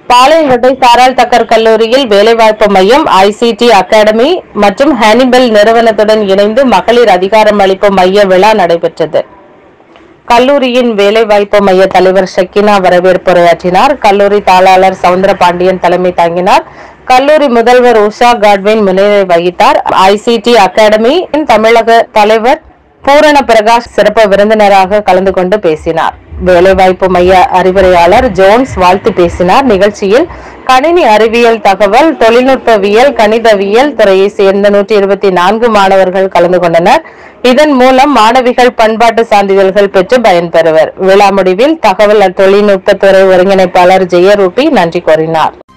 பாளையங்கோட்டை சாராள் தக்கர் கல்லூரியில் வேலைவாய்ப்பு மையம் ஐசிடி அகாடமி மற்றும் ஹானிபல் நிறுவனத்துடன் இணைந்து மகளிர் அதிகாரம் அளிப்பு மைய விழா நடைபெற்றது கல்லூரியின் வேலைவாய்ப்பு மைய தலைவர் ஷக்கினா வரவேற்புரையாற்றினார் கல்லூரி தாளாளர் சவுந்தரபாண்டியன் தலைமை தாங்கினார் கல்லூரி முதல்வர் உஷா காட்வின் முன்னிலை வகித்தார் ஐசிடி அகாடமியின் தமிழக தலைவர் பூரண பிரகாஷ் சிறப்பு விருந்தினராக கலந்து கொண்டு பேசினார் வேலைவாய்ப்பு மைய அறிவுரையாளர் ஜோன்ஸ் வாழ்த்து பேசினார் நிகழ்ச்சியில் கணினி அறிவியல் தகவல் தொழில்நுட்பவியல் கணிதவியல் துறையை சேர்ந்த நூற்றி இருபத்தி நான்கு மாணவர்கள் கலந்து கொண்டனர் இதன் மூலம் மாணவிகள் பண்பாட்டு சான்றிதழ்கள் பெற்று பயன்பெறுவர் விழா முடிவில் தகவல் தொழில்நுட்பத்துறை ஒருங்கிணைப்பாளர் ஜெயரூபி நன்றி கூறினார்